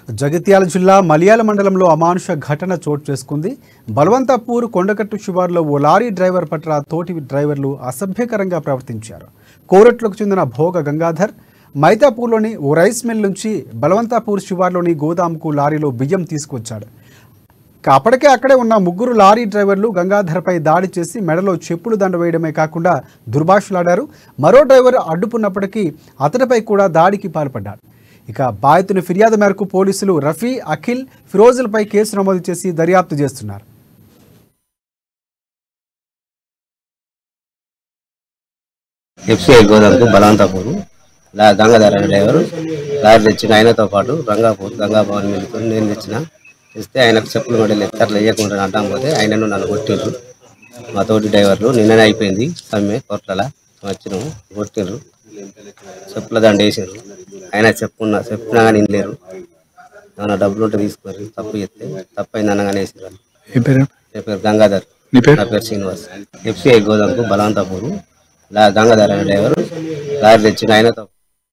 జగిత్యాల జిల్లా మలియాల మండలంలో అమానుష ఘటన చోటు చేసుకుంది బలవంతపూర్ కొండకట్టు శివార్లో ఓ లారీ డ్రైవర్ పట్ల తోటి డ్రైవర్లు అసభ్యకరంగా ప్రవర్తించారు కోరట్లకు చెందిన భోగ గంగాధర్ మైతాపూర్లోని ఓ రైస్ మిల్ నుంచి బలవంతాపూర్ శివార్లోని గోదాముకు లారీలో బియ్యం తీసుకొచ్చాడు ఇక అప్పటికే అక్కడే ఉన్న ముగ్గురు లారీ డ్రైవర్లు గంగాధర్పై దాడి చేసి మెడలో చెప్పులు దండ వేయడమే కాకుండా దుర్భాషలాడారు మరో డ్రైవర్ అడ్డుకున్నప్పటికీ అతడిపై కూడా దాడికి పాల్పడ్డాడు ఇక బాధితుని ఫిర్యాదు మేరకు పోలీసులు రఫీ అఖిల్ ఫిరోజులపై కేసు నమోదు చేసి దర్యాప్తు చేస్తున్నారు ఎఫ్సిఐ గోదాంకు బలవంతపూర్ లా గంగాధర డ్రైవర్ లారీ తెచ్చిన ఆయనతో పాటు రంగాపూర్ గంగాభవన్ వెళ్తూ నేను తెచ్చిన తెస్తే ఆయనకు చెప్పులు కూడా అట్లా వేయకుండా అంటాం పోతే ఆయనను నన్ను కొట్టిండ్రు మా తోటి డ్రైవర్లు నిన్ననే అయిపోయింది సమ్మె కోట్ల వచ్చినాము కొట్టిండ్రు చెప్పుల దండ వేసారు ఆయన చెప్పుకున్నా చెప్పినా కానీ లేరు ఏమైనా డబ్బులు ఉంటే తీసుకోరు తప్పు చెప్తే తప్పు అయింది అనగానే వేసారు వాళ్ళు. ఏ పేరు నా పేరు గంగాధర్ నీ పేరు నా పేరు శ్రీనివాస్ ఎఫ్సిఐ గోదాంకు బలవంతపూర్ లా గంగాధర డ్రైవర్ లారీ తెచ్చిన ఆయనతో